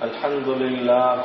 الحمد لله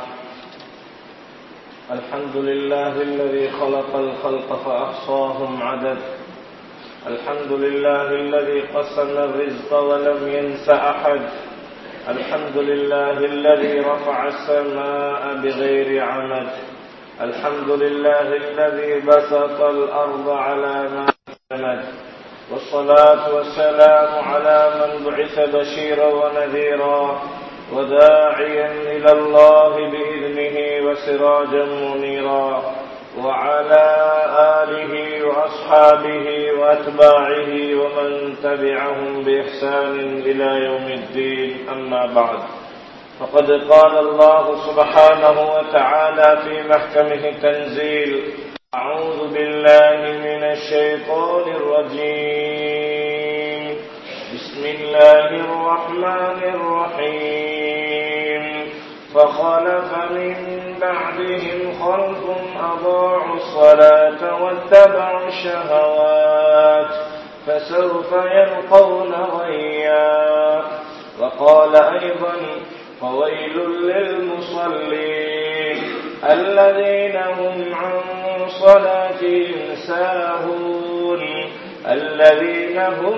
الحمد لله الذي خلق الخلق فأحصاهم عدد الحمد لله الذي قسم الرزق ولم ينس أحد الحمد لله الذي رفع السماء بغير عمد الحمد لله الذي بسط الأرض على ما سند والصلاة والسلام على من بعث بشيرا ونذيرا وداعيا إلى الله بإذنه وسراجا منيرا وعلى آله وأصحابه وأتباعه ومن تبعهم بإحسان إلى يوم الدين أما بعد فقد قال الله سبحانه وتعالى في محكمه تنزيل أعوذ بالله من الشيطان الرجيم بسم الله الرحمن الرحيم فخلف من بعدهم خلف أضاعوا الصلاة واتبعوا الشهوات فسوف يلقون غيا وقال أيضا فويل للمصلين الذين هم عن صلاتهم ساهون الذين هم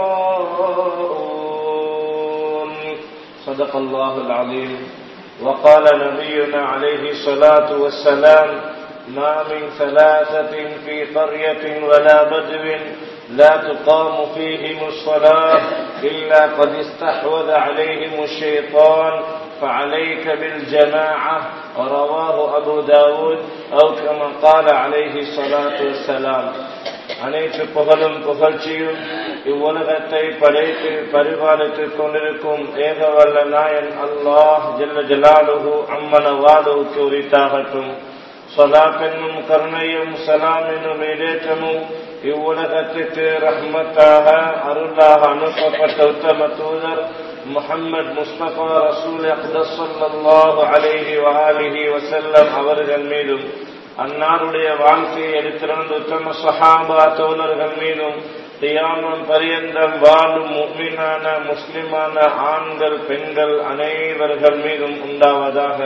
يراءون صدق الله العظيم وقال نبينا عليه الصلاة والسلام ما من ثلاثة في قرية ولا بدو لا تقام فيهم الصلاة إلا قد استحوذ عليهم الشيطان فعليك بالجماعة ورواه أبو داود أو كما قال عليه الصلاة والسلام அனைத்து புகழும் புகழ்ச்சியும் இவ்வுலகத்தை படைத்து பரிபாலித்துக் கொண்டிருக்கும் ஏகவல்ல நாயன் அல்லாஹ் ஜல்ல ஜலாலுகு அம்மன வாலுவுக்கு உரித்தாகட்டும் சொலாப் என்னும் கருணையும் சலாம் என்னும் இடேற்றமும் இவ்வுலகத்திற்கு ரஹ்மத்தாக அருளாக அனுப்பப்பட்ட உத்தம தூதர் முகம்மது முஸ்தபா ரசூல் அக்தல்லாஹு அலைஹி வஆலிஹி வசல்லம் அவர்கள் மீதும் அன்னாருடைய வாழ்க்கையை எடுத்திருந்த உத்தம சஹாபா தோழர்கள் மீதும் தியானம் பரியந்தம் வாழும் முக்மீனான முஸ்லிமான ஆண்கள் பெண்கள் அனைவர்கள் மீதும் உண்டாவதாக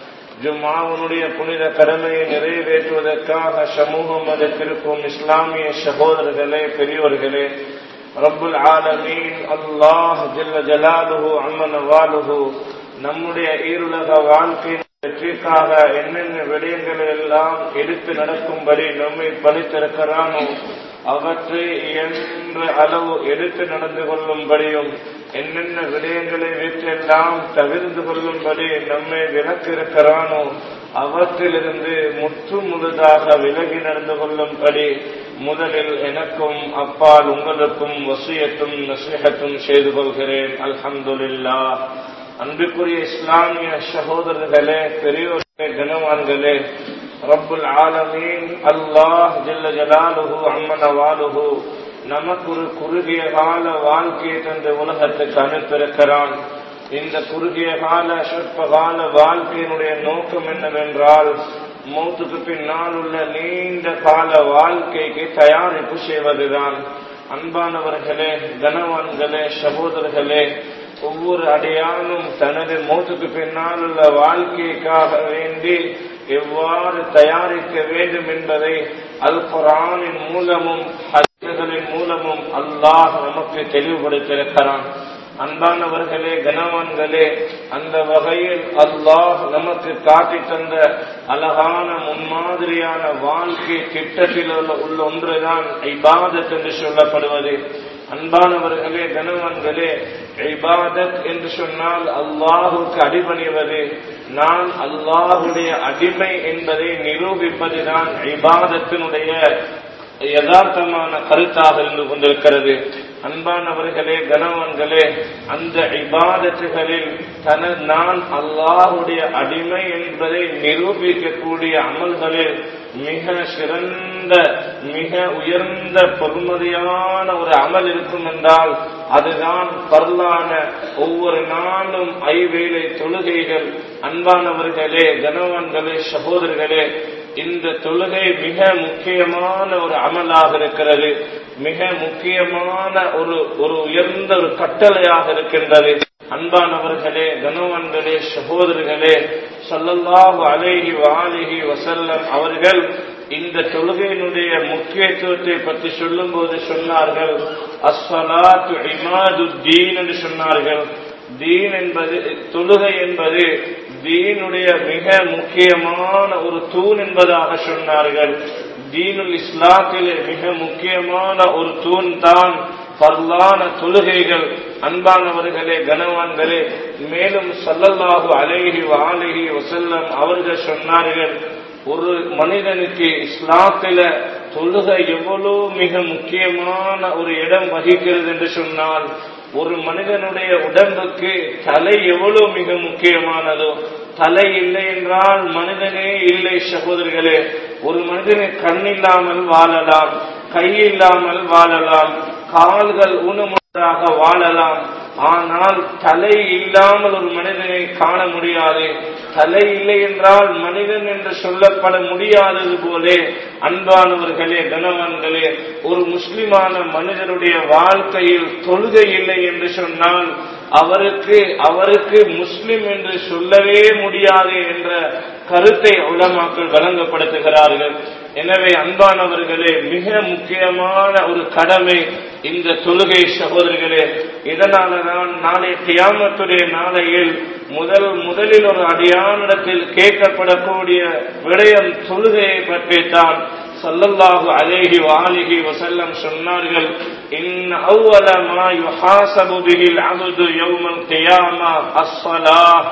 ஜும்மாவுடைய புனித கடமையை நிறைவேற்றுவதற்காக சமூகம் அதற்கிருக்கும் இஸ்லாமிய சகோதரர்களே பெரியவர்களே ரப்புல் ஆலமீன் அல்லாஹ் ஜல்ல ஜலாலுஹு அம்மன வாலுஹு நம்முடைய ஈருலக வாழ்க்கை வெற்றிக்காக என்னென்ன விடயங்கள் எல்லாம் எடுத்து நடக்கும்படி நம்மை பணித்திருக்கிறானோ அவற்றை என்ற அளவு எடுத்து நடந்து கொள்ளும்படியும் என்னென்ன விடயங்களை விற்றெல்லாம் தவிர்ந்து கொள்ளும்படி நம்மை விலக்கிருக்கிறானோ அவற்றிலிருந்து முற்று முழுதாக விலகி நடந்து கொள்ளும்படி முதலில் எனக்கும் அப்பால் உங்களுக்கும் வசியத்தும் நசீகத்தும் செய்து கொள்கிறேன் அல்ஹம்துல்லா அன்புக்குரிய இஸ்லாமிய சகோதரர்களே பெரியோர்களே கனவான்களே ரப்புல் ஆலமீன் அல்லாஹ் ஜல்ல ஜலாலுஹு அம்மன வாலுஹு நமக்கு ஒரு குறுகிய கால வாழ்க்கையை தந்த உலகத்துக்கு அனுப்பியிருக்கிறான் இந்த குறுகிய கால சொற்ப கால வாழ்க்கையினுடைய நோக்கம் என்னவென்றால் மௌத்துக்கு பின்னால் உள்ள நீண்ட கால வாழ்க்கைக்கு தயாரிப்பு செய்வதுதான் அன்பானவர்களே கனவான்களே சகோதரர்களே ஒவ்வொரு அடையானும் தனது மௌத்துக்கு பின்னால் உள்ள வாழ்க்கைக்காக வேண்டி எவ்வாறு தயாரிக்க வேண்டும் என்பதை அல் குரானின் மூலமும் ஹதீஸ்களின் மூலமும் அல்லாஹ் நமக்கு தெளிவுபடுத்தியிருக்கிறான் அன்பானவர்களே கனவான்களே அந்த வகையில் அல்லாஹ் நமக்கு காட்டி தந்த அழகான முன்மாதிரியான வாழ்க்கை திட்டத்தில் உள்ள ஒன்றுதான் ஐபாதத் என்று சொல்லப்படுவது அன்பானவர்களே கனவான்களே ஐபாதத் என்று சொன்னால் அல்லாஹுக்கு அடிபணிவது நான் அல்லாஹுடைய அடிமை என்பதை நிரூபிப்பதுதான் ஐபாதத்தினுடைய யதார்த்தமான கருத்தாக இருந்து கொண்டிருக்கிறது அன்பானவர்களே கனவன்களே அந்த இபாதத்துகளில் தன நான் அல்லாஹுடைய அடிமை என்பதை நிரூபிக்கக்கூடிய அமல்களில் மிக சிறந்த மிக உயர்ந்த பொறுமதியான ஒரு அமல் இருக்கும் என்றால் அதுதான் பரலான ஒவ்வொரு நாளும் ஐவேளை தொழுகைகள் அன்பானவர்களே கனவான்களே சகோதரர்களே இந்த தொழுகை மிக முக்கியமான ஒரு அமலாக இருக்கிறது மிக முக்கியமான ஒரு ஒரு உயர்ந்த ஒரு கட்டளையாக இருக்கின்றது அன்பானவர்களே கனவான்களே சகோதரர்களே சல்லல்லாஹு அலைஹி வாலிஹி வசல்லம் அவர்கள் இந்த தொழுகையினுடைய முக்கியத்துவத்தை பற்றி சொல்லும் போது சொன்னார்கள் அஸ்வலாத்து இமாது தீன் என்று சொன்னார்கள் தீன் என்பது தொழுகை என்பது தீனுடைய மிக முக்கியமான ஒரு தூண் என்பதாக சொன்னார்கள் தீனுல் இஸ்லாத்திலே மிக முக்கியமான ஒரு தூண் தான் பரலான தொழுகைகள் அன்பானவர்களே கனவான்களே மேலும் சல்லல்லாஹு அலைஹி வாலிஹி வசல்லம் அவர்கள் சொன்னார்கள் ஒரு மனிதனுக்கு இஸ்லாத்தில தொழுகை எவ்வளவு மிக முக்கியமான ஒரு இடம் வகிக்கிறது என்று சொன்னால் ஒரு மனிதனுடைய உடம்புக்கு தலை எவ்வளவு மிக முக்கியமானதோ தலை இல்லை என்றால் மனிதனே இல்லை சகோதரர்களே ஒரு மனிதனை கண் இல்லாமல் வாழலாம் கை இல்லாமல் வாழலாம் கால்கள் ஊனமுறையாக வாழலாம் ஆனால் தலை இல்லாமல் ஒரு மனிதனை காண முடியாது தலை இல்லை என்றால் மனிதன் என்று சொல்லப்பட முடியாதது போலே அன்பானவர்களே கனவான்களே ஒரு முஸ்லிமான மனிதனுடைய வாழ்க்கையில் தொழுகை இல்லை என்று சொன்னால் அவருக்கு அவருக்கு முஸ்லிம் என்று சொல்லவே முடியாது என்ற கருத்தை உலமாக்கள் வழங்கப்படுத்துகிறார்கள் எனவே அன்பானவர்களே மிக முக்கியமான ஒரு கடமை இந்த தொழுகை சகோதரர்களே இதனால தான் நாளை கியாமத்துடைய நாளையில் முதல் முதலில் ஒரு அடியானிடத்தில் கேட்கப்படக்கூடிய விடயம் தொழுகையை பற்றித்தான் சல்லல்லாஹு அலைஹி வாலிஹி வசல்லம் சொன்னார்கள் இன் அவ்வல மா யுஹாசபு பிஹில் அப்து யௌமல் கியாமா அஸ்ஸலாஹ்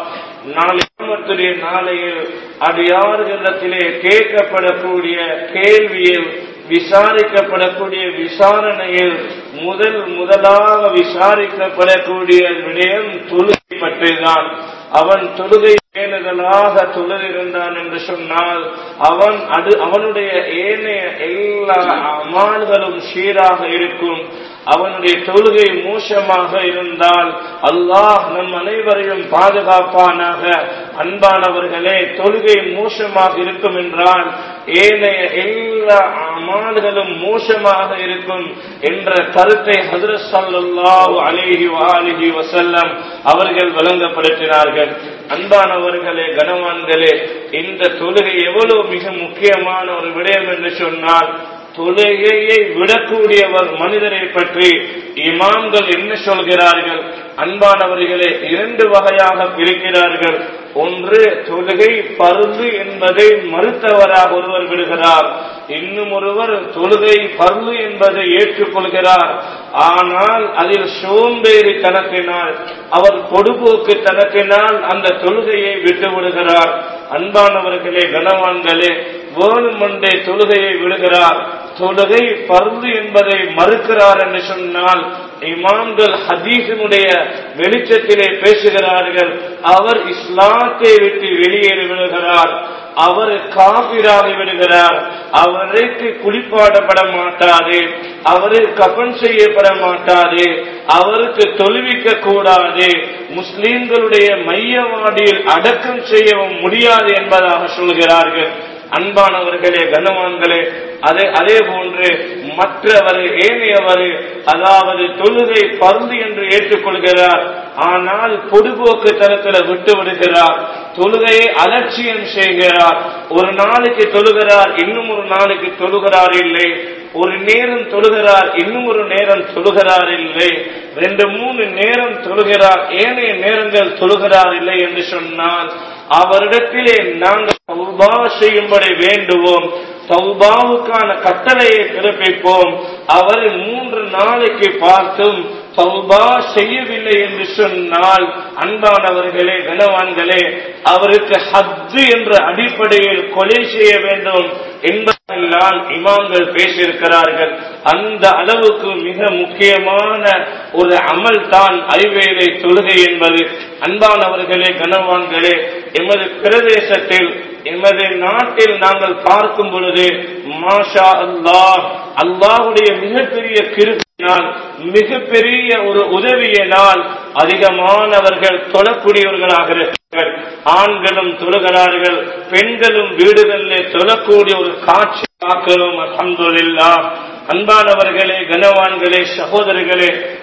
நாளைய நாளையில் அடியார்களிடத்திலே கேட்கப்படக்கூடிய கேள்வியில் விசாரிக்கப்படக்கூடிய விசாரணையில் முதல் முதலாக விசாரிக்கப்படக்கூடிய விடயம் தொழுகை பற்றிதான் அவன் தொழுகை பேணுதலாக தொழுதிருந்தான் என்று சொன்னால் அவன் அது அவனுடைய ஏனைய எல்லா அமான்களும் சீராக இருக்கும் அவனுடைய தொழுகை மோசமாக இருந்தால் அல்லாஹ் நம் அனைவரையும் பாதுகாப்பானாக அன்பானவர்களே தொழுகை மோசமாக இருக்கும் என்றால் ஏனைய எல்லா அமான்களும் மோசமாக இருக்கும் என்ற கருத்தை ஹதரத் சல்லாஹு அலேஹி வாலிஹி வசல்லம் அவர்கள் விளங்கப்படுத்தினார்கள் அன்பானவர்களே கனவான்களே இந்த தொழுகை எவ்வளவு மிக முக்கியமான ஒரு விடயம் என்று சொன்னால் தொழுகையை விடக்கூடியவர் மனிதரை பற்றி இமாம்கள் என்ன சொல்கிறார்கள் அன்பானவர்களே இரண்டு வகையாக பிரிக்கிறார்கள் ஒன்று தொழுகை பருது என்பதை மறுத்தவராக ஒருவர் விடுகிறார் இன்னும் ஒருவர் தொழுகை பருது என்பதை ஏற்றுக்கொள்கிறார் ஆனால் அதில் சோம்பேறி தனத்தினால் அவர் பொடுபோக்கு தனத்தினால் அந்த தொழுகையை விட்டு விடுகிறார் அன்பானவர்களே கனவான்களே வேணுமண்டே தொழுகையை விடுகிறார் தொழுகை பருது என்பதை மறுக்கிறார் என்று சொன்னால் இமாம்கள் ஹதீஸினுடைய வெளிச்சத்திலே பேசுகிறார்கள் அவர் இஸ்லாத்தை விட்டு வெளியேறி விடுகிறார் அவர் காபிராகி விடுகிறார் அவருக்கு குளிப்பாடப்பட மாட்டாது அவரு கபன் செய்யப்பட மாட்டாது அவருக்கு தொழுவிக்க கூடாது முஸ்லிம்களுடைய மையவாடியில் அடக்கம் செய்யவும் முடியாது என்பதாக சொல்கிறார்கள் அன்பானவர்களே கனவான்களே அதே அதே போன்று மற்றவர் ஏனையவர் அதாவது தொழுகை பருந்து என்று ஏற்றுக்கொள்கிறார் ஆனால் பொதுபோக்கு தரத்தில் விட்டு விடுகிறார் தொழுகையை அலட்சியம் செய்கிறார் ஒரு நாளைக்கு தொழுகிறார் இன்னும் ஒரு நாளைக்கு தொழுகிறார் இல்லை ஒரு நேரம் தொழுகிறார் இன்னும் ஒரு நேரம் தொழுகிறார் இல்லை ரெண்டு மூணு நேரம் தொழுகிறார் ஏனைய நேரங்கள் தொழுகிறார் இல்லை என்று சொன்னால் அவரிடத்திலே நாங்கள் தௌபா செய்யும்படி வேண்டுவோம் தௌபாவுக்கான கட்டளையை பிறப்பிப்போம் அவரை மூன்று நாளைக்கு பார்த்தும் தௌபா செய்யவில்லை என்று சொன்னால் அன்பானவர்களே கனவான்களே அவருக்கு ஹத்து என்ற அடிப்படையில் கொலை செய்ய வேண்டும் என்பதெல்லாம் இமாம்கள் பேசியிருக்கிறார்கள் அந்த அளவுக்கு மிக முக்கியமான ஒரு அமல் தான் ஐவேலை தொழுகை என்பது அன்பானவர்களே கனவான்களே எமது பிரதேசத்தில் எமது நாட்டில் நாங்கள் பார்க்கும் பொழுது மாஷா அல்லாஹ் அல்லாஹுடைய மிகப்பெரிய கிருப்பினால் மிகப்பெரிய ஒரு உதவியினால் அதிகமானவர்கள் தொழக்கூடியவர்களாக இருக்கிறார்கள் ஆண்களும் தொழுகிறார்கள் பெண்களும் வீடுகளில் தொழக்கூடிய ஒரு காட்சி பார்க்கிறோம் அல்ஹம்துலில்லாஹ் அன்பானவர்களே கனவான்களே சகோதரர்களே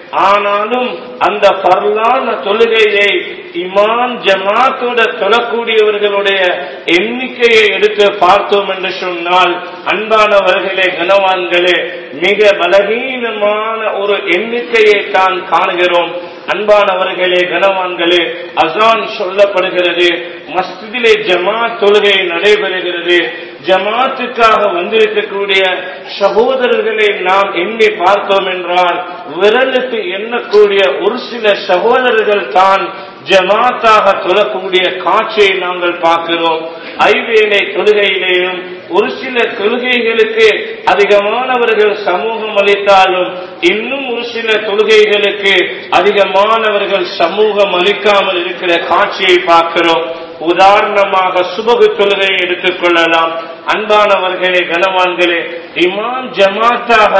ஆனாலும் அந்த பரலான தொழுகையை இமான் ஜமாத்தோட தொழக்கூடியவர்களுடைய எண்ணிக்கையை எடுத்து பார்த்தோம் என்று சொன்னால் அன்பானவர்களே கனவான்களே மிக பலகீனமான ஒரு எண்ணிக்கையை தான் காணுகிறோம் அன்பானவர்களே கனவான்களே அசான் சொல்லப்படுகிறது மஸ்திதிலே ஜமாத் தொழுகை நடைபெறுகிறது ஜமாத்துக்காக வந்திருக்கக்கூடிய சகோதரர்களை நாம் எண்ணி பார்த்தோம் என்றால் விரலுக்கு எண்ணக்கூடிய ஒரு சில சகோதரர்கள் தான் ஜமாத்தாக தொழக்கூடிய காட்சியை நாங்கள் பார்க்கிறோம் ஐவேளை தொழுகையிலேயும் ஒரு சில தொழுகைகளுக்கு அதிகமானவர்கள் சமூகம் அளித்தாலும் இன்னும் ஒரு சில தொழுகைகளுக்கு அதிகமானவர்கள் சமூகம் அளிக்காமல் இருக்கிற காட்சியை பார்க்கிறோம் உதாரணமாக சுபகு தொழுகையை எடுத்துக்கொள்ளலாம் அன்பானவர்களே கனவான்களே இமாம் ஜமாத்தாக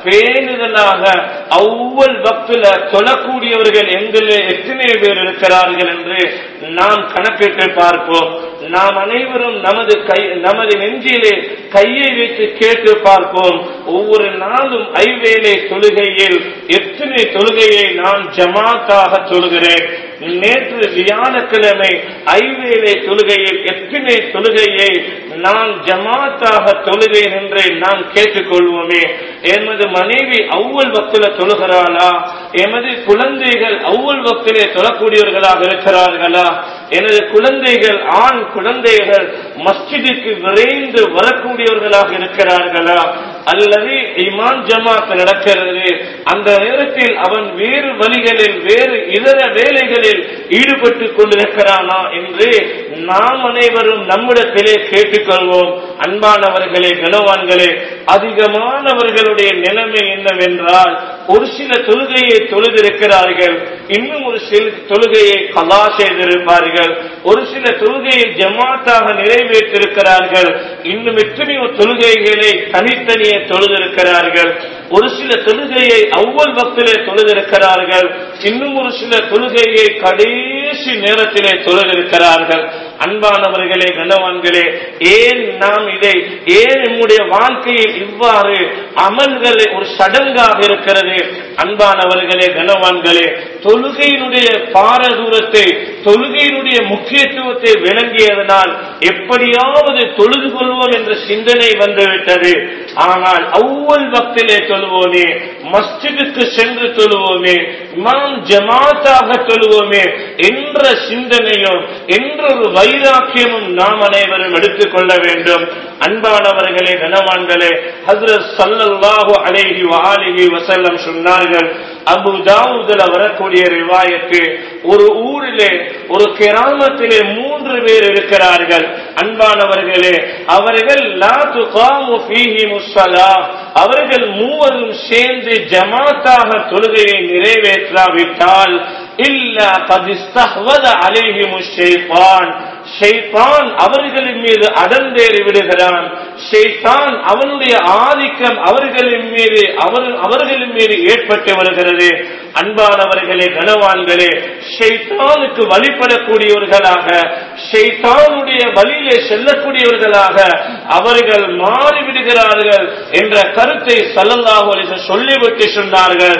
பேணுதலாக அவ்வள் பக்துல தொழக்கூடியவர்கள் எங்களே எத்தனை பேர் இருக்கிறார்கள் என்று நாம் கணக்கிட்டு பார்ப்போம் நாம் அனைவரும் நமது கை நமது நெஞ்சிலே கையை வைத்து கேட்டு பார்ப்போம் ஒவ்வொரு நாளும் ஐவேளை தொழுகையில் எத்தனை தொழுகையை நான் ஜமாத்தாக தொழுகிறேன் நேற்று வியாழக்கிழமை ஐவேளை தொழுகையில் எத்தனை தொழுகையை நான் ஜமாத்தாக தொழுவேன் என்று நாம் கேட்டுக்கொள்வோமே எமது மனைவி அவ்வள் வக்தில தொழுகிறாளா எமது குழந்தைகள் அவ்வள் வக்திலே தொழக்கூடியவர்களாக இருக்கிறார்களா எனது குழந்தைகள் ஆண் குழந்தைகள் மஸ்ஜிதுக்கு விரைந்து வரக்கூடியவர்களாக இருக்கிறார்களா அல்லது இமான் ஜமாத் நடக்கிறது அந்த நேரத்தில் அவன் வேறு வழிகளில் வேறு இதர வேலைகளில் ஈடுபட்டு கொண்டிருக்கிறானா என்று நாம் அனைவரும் நம்மிடத்திலே கேட்டுக்கொள்வோம் அன்பானவர்களே கனவான்களே அதிகமானவர்களுடைய நிலைமை என்னவென்றால் ஒரு சில தொழுகையை தொழுதிருக்கிறார்கள் இன்னும் ஒரு சில தொழுகையை கலா செய்திருப்பார்கள் ஒரு சில தொழுகையை ஜமாத்தாக நிறைவேற்றிருக்கிறார்கள் இன்னும் எத்தனையோ தொழுகைகளை தனித்தனியே தொழுதிருக்கிறார்கள் ஒரு சில தொழுகையை அவ்வள் பக்திலே தொழுதிருக்கிறார்கள் இன்னும் ஒரு சில தொழுகையை கடைசி நேரத்திலே தொழுதிருக்கிறார்கள் அன்பானவர்களே கனவான்களே ஏன் நாம் இதை ஏன் நம்முடைய வாழ்க்கையில் இவ்வாறு அமல்கள் ஒரு சடங்காக இருக்கிறது அன்பானவர்களே கனவான்களே தொழுகையினுடைய பாரதூரத்தை தொழுகையினுடைய முக்கியத்துவத்தை விளங்கியதனால் எப்படியாவது தொழுது கொள்வோம் என்ற சிந்தனை வந்துவிட்டது ஆனால் அவ்வள் பக்திலே தொழுவோமே மஸ்ஜிதுக்கு சென்று தொழுவோமே இமாம் ஜமாத்தாக தொழுவோமே என்ற சிந்தனையும் என்ற ஒரு வைராக்கியமும் நாம் அனைவரும் எடுத்துக்கொள்ள வேண்டும் அன்பானவர்களே கனவான்களே ஹசரத் சல்லல்லாஹு அலைஹி வாலிஹி வசல்லம் சொன்னார்கள் அபு தாவூதுல வரக்கூடிய ரிவாயத்து ஒரு ஊரிலே ஒரு கிராமத்திலே மூன்று பேர் இருக்கிறார்கள் அன்பானவர்களே அவர்கள் லா துகாமு ஃபீஹி முஸ்ஸலா அவர்கள் மூவரும் சேர்ந்து ஜமாத்தாக தொழுகையை நிறைவேற்றாவிட்டால் இல்ல பதிஸ்தஹ்வத அலைஹிமு ஷைத்தான் ஷைத்தான் அவர்களின் மீது அடர்ந்தேறி விடுகிறான் ஷைத்தான் அவனுடைய ஆதிக்கம் அவர்களின் மீது அவர் அவர்களின் மீது ஏற்பட்டு வருகிறது அன்பானவர்களே கனவான்களே ஷைத்தானுக்கு வழிபடக்கூடியவர்களாக ஷைத்தானுடைய வழியிலே செல்லக்கூடியவர்களாக அவர்கள் மாறிவிடுகிறார்கள் என்ற கருத்தை சல்லல்லாஹு சொல்லிவிட்டு சொன்னார்கள்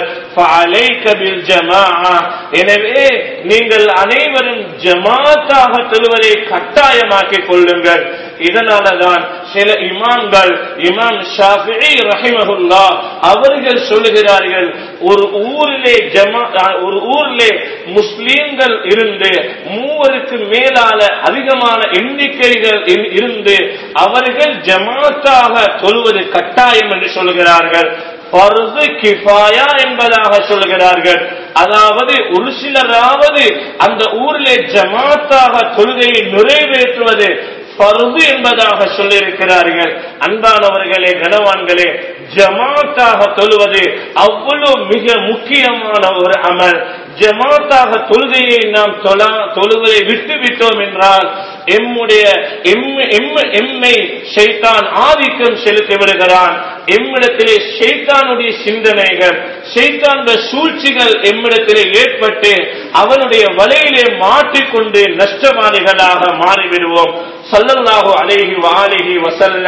எனவே நீங்கள் அனைவரும் ஜமாத்தாக தொழுவதை கட்டாயமாக்கிக் கொள்ளுங்கள் இதனாலதான் சில இமாம்கள் இமாம் ஷாஃபி ரஹிமஹுல்லா அவர்கள் சொல்லுகிறார்கள் ஒரு ஊரிலே ஜமா ஒரு ஊரிலே முஸ்லீம்கள் இருந்து மூவருக்கு மேலான அதிகமான எண்ணிக்கைகள் இருந்து அவர்கள் ஜமாத்தாக தொழுவது கட்டாயம் என்று சொல்கிறார்கள் பருது கிஃபாயா என்பதாக சொல்கிறார்கள் அதாவது ஒரு சிலராவது அந்த ஊரிலே ஜமாத்தாக தொழுகையை நிறைவேற்றுவது பருது என்பதாக சொல்லியிருக்கிறார்கள் அன்பானவர்களே கனவான்களே ஜமாத்தாக தொழுவது அவ்வளவு மிக முக்கியமான ஒரு அமல் ஜமாத்தாக தொழுகையை நாம் தொழுவதை விட்டு விட்டோம் என்றால் எம்முடைய எம்மை ஷைத்தான் ஆதிக்கம் செலுத்தி விடுகிறான் எம்மிடத்திலே ஷைத்தானுடைய சிந்தனைகள் ஷைத்தான் சூழ்ச்சிகள் எம்மிடத்திலே ஏற்பட்டு அவனுடைய வலையிலே மாட்டிக்கொண்டு நஷ்டவாதிகளாக மாறிவிடுவோம் சல்லல்லாஹு அலைஹி வாலிஹி வசல்லம்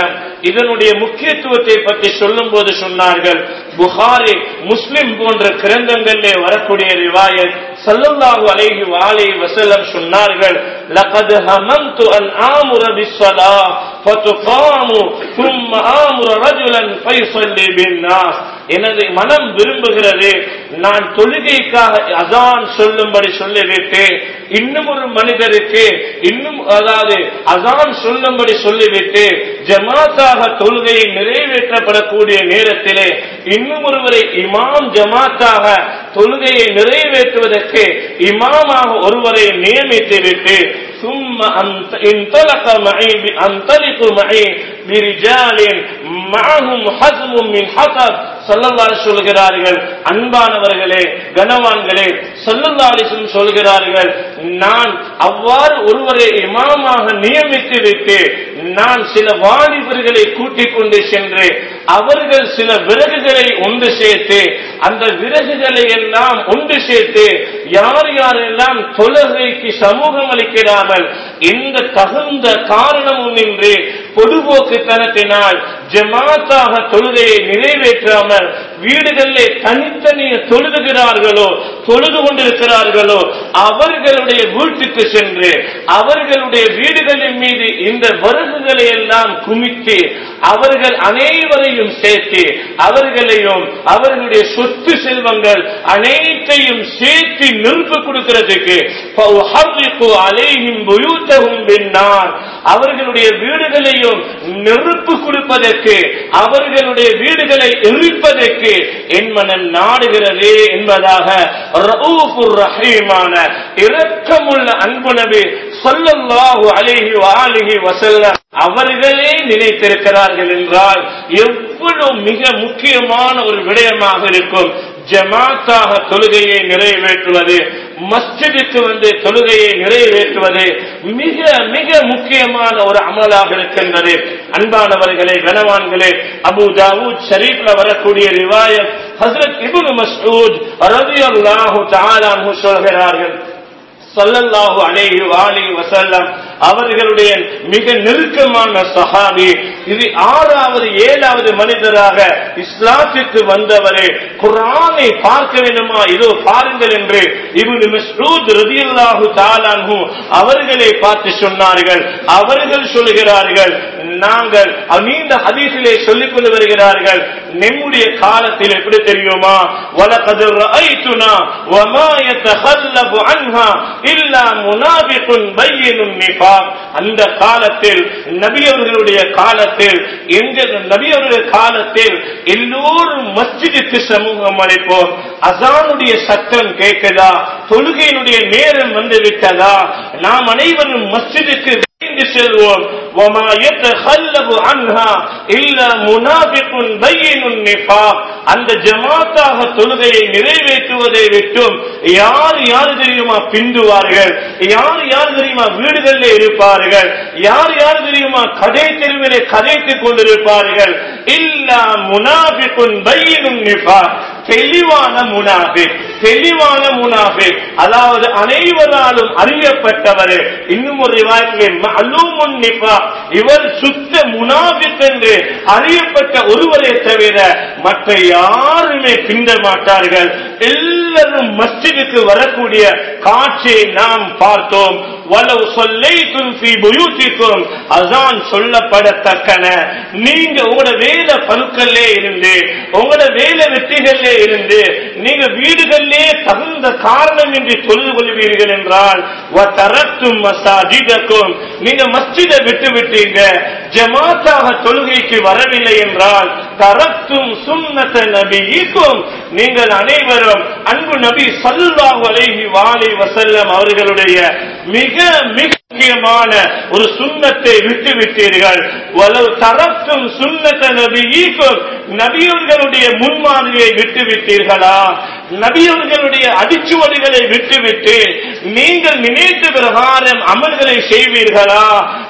இதனுடைய முக்கியத்துவத்தை பற்றி சொல்லும் போது சொன்னார்கள் புகாரி முஸ்லிம் போன்ற கிரந்தங்களிலே வரக்கூடிய ரிவாயத் சல்லல்லாஹு அலைஹி வாலை வசல்லம் சொன்னார்கள் لقد هممت أن آمر بالصلاة فتقام ثم آمر رجلا فيصلي بالناس எனது மனம் விரும்புகிறது நான் தொழுகைக்காக அசான் சொல்லும்படி சொல்லிவிட்டு இன்னும் ஒரு மனிதருக்கு இன்னும் அதாவது அசான் சொல்லும்படி சொல்லிவிட்டு ஜமாத்தாக தொழுகையை நிறைவேற்றப்படக்கூடிய நேரத்திலே இன்னும் ஒருவரை இமாம் ஜமாத்தாக தொழுகையை நிறைவேற்றுவதற்கு இமாமாக ஒருவரை நியமித்து விட்டு ثم انطلق معي انطلق معي برجال معهم حزم من حطب சொல்லல்லாறு சொல்கிறார்கள் அன்பானவர்களே கனவான்களே சொல்லல்லாலிசம் சொல்கிறார்கள் நான் அவ்வாறு ஒருவரை இமாமாக நியமித்து விட்டு நான் சில வாலிபர்களை கூட்டிக் கொண்டு சென்று அவர்கள் சில விறகுகளை ஒன்று சேர்த்து அந்த விறகுகளை எல்லாம் ஒன்று சேர்த்து யார் யாரெல்லாம் தொழுகைக்கு சமூகம் அளிக்கிறாமல் எந்த தகுந்த காரணமும் இன்றி பொதுபோக்குத்தனத்தினால் ஜமாத்தாக தொழுகையை நிறைவேற்றாமல் வீடுகளிலே தனித்தனியே தொழுதுகிறார்களோ தொழுது கொண்டிருக்கிறார்களோ அவர்களுடைய வீட்டுக்கு சென்று அவர்களுடைய வீடுகளின் மீது இந்த வருகுகளை எல்லாம் குமித்து அவர்கள் அனைவரையும் சேர்த்து அவர்களையும் அவர்களுடைய சொத்து செல்வங்கள் அனைத்தையும் சேர்த்து நெருப்பு கொடுக்கிறதுக்கு அலையும் பின்னார் அவர்களுடைய வீடுகளையும் நெருப்பு கொடுப்பதற்கு அவர்களுடைய வீடுகளை எரிப்பதற்கு என் மனம் நாடுகிறது என்பதாக ரவுஃபுர் ரஹீமான இரக்கமுள்ள அன்பு நபி சொல்லல்லாஹு அலைஹி வாலிஹி வசல்லம் அவர்களே நினைத்திருக்கிறார்கள் என்றால் எவ்வளவு மிக முக்கியமான ஒரு விடயமாக இருக்கும் ஜமாத்தாக தொழுகையை நிறைவேற்றுவது மஸ்ஜிதுக்கு வந்து தொழுகையை நிறைவேற்றுவது மிக மிக முக்கியமான ஒரு அமலாக இருக்கின்றது அன்பானவர்களே கனவான்களே அபு தாவூத் ஷரீப்ல வரக்கூடிய ரிவாயத் ஹசரத் இபுன் மஸ்ஊத் ரலியல்லாஹு தஆலா அன்ஹு சொல்கிறார்கள் சல்லல்லாஹு அலைஹி வாலி வசல்லம் அவர்களுடைய மிக நெருக்கமான சஹாபி இது ஆறாவது ஏழாவது மனிதராக இஸ்லாத்திற்கு வந்தவரே குரானை பார்க்க வேண்டுமா இதோ பாருங்கள் என்று இப்னு மஸ்ஊத் ரலியல்லாஹு தஆலாஹு அவர்களை பார்த்து சொன்னார்கள் அவர்கள் சொல்கிறார்கள் நாங்கள் நீண்ட ஹதீஸிலே சொல்லிக் கொண்டு வருகிறார்கள் நம்முடைய காலத்தில் எப்படி தெரியுமா வலகது ரஐதுனா வமா யதஹல்லபு அன்ஹா இல்லா முனாபிகுன் பையினுன் நிஃபாக் அந்த காலத்தில் நபி அவர்களுடைய காலத்தில் எங்க நபி அவர்களுடைய காலத்தில் எல்லோரும் மஸ்ஜிதுக்கு சமூகம் அளிப்போம் அசானுடைய சத்தம் கேட்குதா தொழுகையினுடைய நேரம் வந்து விட்டதா நாம் அனைவரும் மஸ்ஜிதுக்கு விரைந்து செல்வோம் وما يتخلف عنها إلا منافق بين النفاق அந்த ஜமாத்தாக தொழுகையை நிறைவேற்றுவதை விட்டும் யார் யார் தெரியுமா பிந்துவார்கள் யார் யார் தெரியுமா வீடுகளில் இருப்பார்கள் யார் யார் தெரியுமா கதை தெருவிலே கதைத்துக் கொண்டிருப்பார்கள் இல்லா முனாபிக்குன் பையினும் நிபா தெளிவான முனாபிக் தெளிவான முனாபிக் அதாவது அனைவராலும் அறியப்பட்டவர் இன்னும் ஒரு ரிவாயத்திலே மலூமுன் நிபா இவர் சுத்த முனாபிக் என்று அறியப்பட்ட ஒருவரை தவிர மற்ற யாருமே பிந்த மாட்டார்கள் எல்லாரும் மஸ்ஜிதுக்கு வரக்கூடிய காட்சியை நாம் பார்த்தோம் வலவு சொல்லைக்கும் ஃபீ புயூத்திக்கும் அதான் சொல்லப்படத்தக்கன நீங்க உங்களோட வேத பருக்கல்லே இருந்து உங்களோட வேத வெற்றிகளிலே இருந்து நீங்க வீடுகளிலே தகுந்த காரணம் இன்றி தொழுது கொள்வீர்கள் என்றால் தரத்தும் மசாஜிதக்கும் நீங்க மஸ்ஜிதை விட்டு விட்டீங்க ஜமாத்தாக தொழுகைக்கு வரவில்லை என்றால் தரத்தும் சுன்னத நபிக்கும் நீங்கள் அனைவரும் அன்பு நபி சல்லாஹு அலைஹி வாலி வசல்லம் அவர்களுடைய மிக மிக முக்கியமான ஒரு சுண்ணத்தை விட்டு விட்டீர்கள் வலவு தரத்தும் சுண்ணத்த நபிக்கும் நபியர்களுடைய முன்மாதிரியை விட்டு விட்டீர்களா நபியவர்களுடைய அடிச்சுவடுகளை விட்டுவிட்டு நீங்கள் நினைத்த பிரகாரம் அமல்களை செய்வீர்களா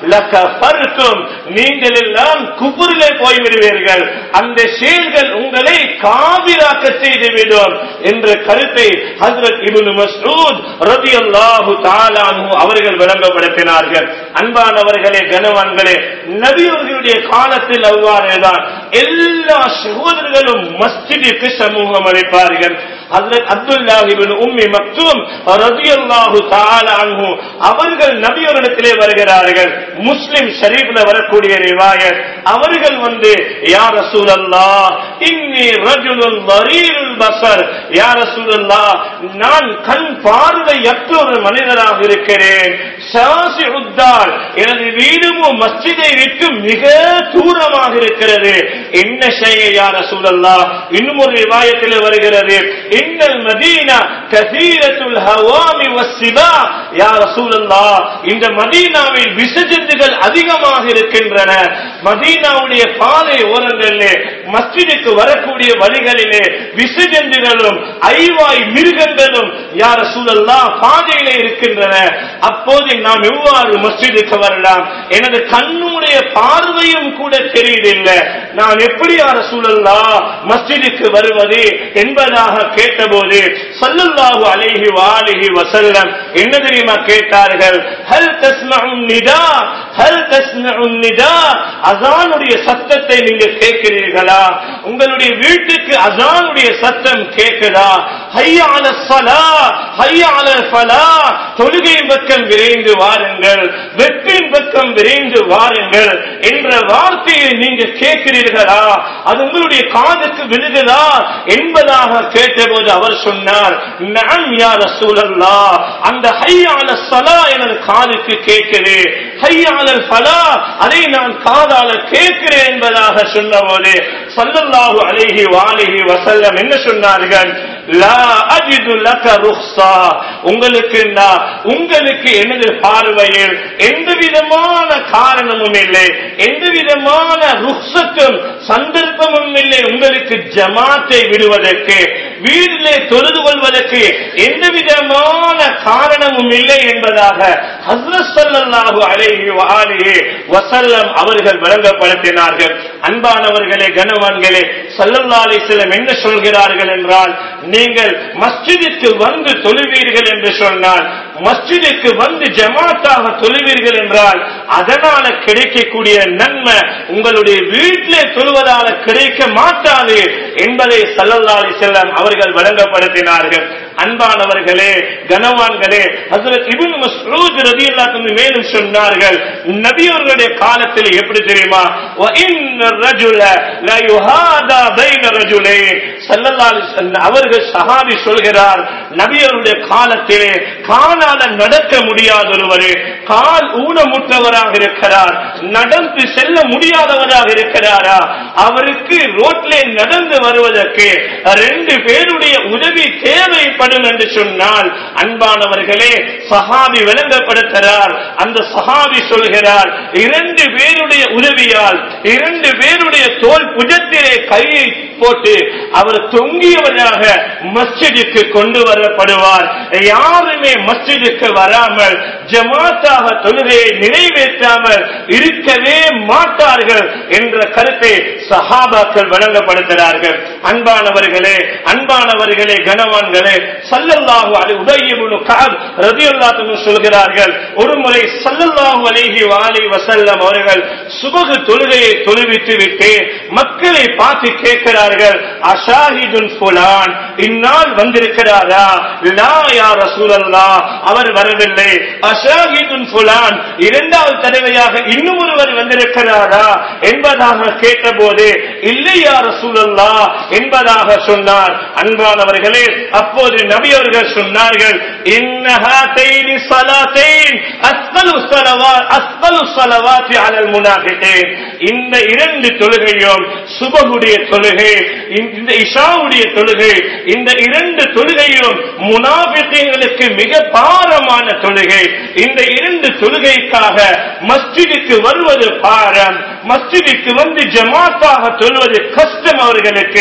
லகஃபர்தும் நீங்கள் எல்லாம் குபுரிலே போய்விடுவீர்கள் அந்த செயல்கள் உங்களை காவிராக்க செய்துவிடும் என்ற கருத்தை ஹசரத் இப்னு மஸ்ஊத் ரலியல்லாஹு தஆலா அன்ஹு அவர்கள் விளங்கப்படுத்தினார்கள் அன்பானவர்களே கனவான்களே நபியவர்களுடைய காலத்தில் அவ்வாறுதான் எல்லா சகோதரர்களும் மஸ்ஜிதுக்கு சமூகம் அளிப்பார்கள் ஹஜ்ரத் அப்துல்லாஹ் இப்னு உம்மி மக்தூம் ரலியல்லாஹு தஆலா அன்ஹு அவர்கள் நபியவரிடத்திலே வருகிறார்கள் முஸ்லிம் ஷரீஃப்ல வரக்கூடிய ரிவாயத் அவர்கள் வந்து யா ரசூலல்லாஹ் இன்னி ரஜுலுன் வரீருல் பஸர் யா ரசூலல்லாஹ் நான் கண் பார்வையற்ற ஒரு மனிதராக இருக்கிறேன் சாசி உத்தார் எனது வீடுமோ மஸ்ஜிதை விட்டு மிக தூரமாக இருக்கிறது என்ன செய்ய யா ரசூலல்லாஹ் இன்னும் ஒரு ரிவாயத்தில் வருகிறது இன்னல் மதீனா கசீரத்துல் ஹவாமி வஸ்ஸிபா யா ரசூலல்லாஹ் இந்த மதீனாவில் விசஜந்துகள் அதிகமாக இருக்கின்றன மதீனாவுடைய பாதை ஓரங்களிலே மஸ்ஜிதுக்கு வரக்கூடிய வழிகளிலே விசஜந்துகளும் ஐவாய் மிருகங்களும் யா ரசூலல்லாஹ் பாதையிலே இருக்கின்றன அப்போது நாம் எவ்வாறு மஸ்ஜிதுக்கு வரலாம் எனது கண்ணுடைய பார்வையும் கூட தெரியுதில்லை நான் எப்படி யா ரசூலல்லாஹ் மஸ்ஜிதுக்கு வருவது என்பதாக கேட்டபோது சல்லல்லாஹு அலைஹி வாலிஹி வசல்லம் என்ன தெரியுமா கேட்டார்கள் ஹல் தஸ்மஉன் நிதா ஹல் தஸ்மஉன் நிதா அசானுடைய சத்தத்தை நீங்க கேட்கிறீர்களா உங்களுடைய வீட்டுக்கு அசானுடைய சத்தம் கேட்குதா ஹையா அல ஸலா ஹையா அல ஃபலா தொழுகை பக்கம் விரைந்து வாருங்கள் வெற்றின் பக்கம் விரைந்து வாருங்கள் என்ற வார்த்தையை நீங்க கேட்கிறீர்களா அது உங்களுடைய காதுக்கு விழுகுதா என்பதாக கேட்டபோது அவர் சொன்னார் நான் யா ரசூலல்லா அந்த ஹையால சலா எனது காதுக்கு கேட்குது ஹையால ஃபலா அதை நான் காதால கேட்கிறேன் என்பதாக சொன்னபோது சல்லல்லாஹு அலைஹி வாலிஹி வசல்லம் என்ன சொன்னார்கள் லா அஜிது லக ருக்ஸா உங்களுக்கு நான் உங்களுக்கு எனது பார்வையில் எந்த விதமான காரணமும் இல்லை எந்த விதமான ருக்ஸத்தும் சந்தர்ப்பமும் இல்லை உங்களுக்கு ஜமாத்தை விடுவதற்கு வீட்டிலே தொழுது கொள்வதற்கு எந்த விதமான காரணமும் இல்லை என்பதாக ஹஸ்ரத் ஸல்லல்லாஹு அலைஹி வஆலிஹி வஸல்லம் அவர்கள் விளங்கப்படுத்தினார்கள் அன்பானவர்களே கனவான்களே ஸல்லல்லாஹு அலைஹி வஸல்லம் என்ன சொல்கிறார்கள் என்றால் நீங்கள் மஸ்ஜிதுக்கு வந்து தொழுவீர்கள் என்று சொன்னால் மஸ்ஜிதுக்கு வந்து ஜமாத்தாக தொழுவீர்கள் என்றால் அதனால கிடைக்கக்கூடிய நன்மை உங்களுடைய வீட்டிலே தொழுவதால கிடைக்க மாட்டாது என்பதை சல்லல்லா அலி செல்லம் அவர்கள் வழங்கப்படுத்தினார்கள் அன்பானவர்களே கனவான்களே ஹசரத் இப்னு மஸ்ஊத் ரலியல்லாஹு மேலும் சொன்னார்கள் நபி அவர்களுடைய காலத்தில் எப்படி தெரியுமா வ இன்ன ரஜுல லா யுஹாதா பைன ரஜுலைன் ஸல்லல்லாஹு அலைஹி வஸல்லம் அவர்கள் சஹாபி சொல்கிறார் நபி அவருடைய காலத்திலே காலால நடக்க முடியாத ஒருவர் கால் ஊனமுற்றவராக இருக்கிறார் நடந்து செல்ல முடியாதவராக இருக்கிறாரா அவருக்கு ரோட்லே நடந்து வருவதற்கு ரெண்டு பேருடைய உதவி தேவைப்படும் என்று சொன்னால் அன்பானவர்களே சஹாபி விளங்கப்படுத்துகிறார் அந்த சஹாபி சொல்கிறார் இரண்டு பேருடைய உதவியால் இரண்டு பேருடைய தோல் புஜத்திலே கையை போட்டு அவர் தொங்கியவராக மஸ்ஜிதுக்கு கொண்டு வரப்படுவார் யாருமே மஸ்ஜிதுக்கு வராமல் ஜமாத்தாக தொழுகையை நிறைவேற்றாமல் இருக்கவே மாட்டார்கள் என்ற கருத்தை சஹாபாக்கள் வழங்கப்படுத்துகிறார்கள் அன்பானவர்களே அன்பானவர்களே கனவான்களே சல்லல்லாஹு அலி உதயமுனு காப் ரதியுல்லாத்து சொல்கிறார்கள் ஒரு முறை சல்லல்லாஹு அலைஹி வாலி வசல்லம் அவர்கள் சுபகு தொழுகையை தொழுவித்து விட்டு மக்களை பார்த்து கேட்கிறார்கள் அஷாஹிதுன் ஃபுலான் இந்நாள் வந்திருக்கிறாரா லா யா ரசூலல்லா அவர் வரவில்லை அஷாஹிதுன் ஃபுலான் இரண்டாவது தடவையாக இன்னும் ஒருவர் வந்திருக்கிறாரா என்பதாக கேட்டபோது இல்லை யா ரசூலல்லா என்பதாக சொன்னார் அன்பானவர்களே அப்போது நபி அவர்கள் சொன்னார்கள் இன்னஹாத்தைனி ஸலாத்தைன் அஸ்கலு ஸலவாத் அஸ்கலு ஸலவாத்தி அலல் முனாஃபிகீன் இந்த இரண்டு தொழுகையும் சுபகுடைய தொழுகை இந்த இஷாவுடைய தொழுகை இந்த இரண்டு தொழுகையும் முனாபிகளுக்கு மிக பாரமான தொழுகை இந்த இரண்டு தொழுகைக்காக மஸ்ஜிதுக்கு வருவது பாரம் மஸ்ஜிதுக்கு வந்து ஜமாத்தாக தொழுவது கஷ்டம் அவர்களுக்கு